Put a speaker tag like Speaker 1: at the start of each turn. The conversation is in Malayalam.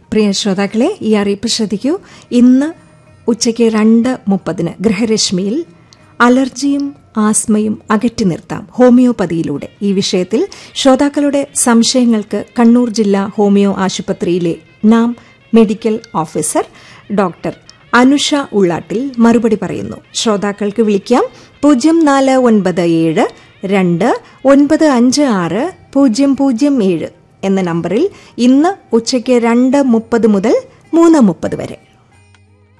Speaker 1: പ്രിയ ശ്രോതാക്കളെ ഈ അറിയിപ്പ് ശ്രദ്ധിക്കൂ ഇന്ന് ഉച്ചയ്ക്ക് രണ്ട് മുപ്പതിന് ഗൃഹരശ്മിയിൽ അലർജിയും ആസ്മയും അകറ്റി നിർത്താം ഹോമിയോപ്പതിയിലൂടെ ഈ വിഷയത്തിൽ ശ്രോതാക്കളുടെ സംശയങ്ങൾക്ക് കണ്ണൂർ ജില്ലാ ഹോമിയോ ആശുപത്രിയിലെ നാം medical officer doctor Anusha Ullattil മറുപടി പറയുന്നു ശ്രോതാക്കൾക്ക് വിളിക്കാം പൂജ്യം നാല് ഒൻപത് ഏഴ് രണ്ട് ഒൻപത് അഞ്ച് ആറ് പൂജ്യം പൂജ്യം ഏഴ് എന്ന നമ്പറിൽ ഇന്ന് ഉച്ചയ്ക്ക് രണ്ട് മുപ്പത് മുതൽ മൂന്ന് മുപ്പത് വരെ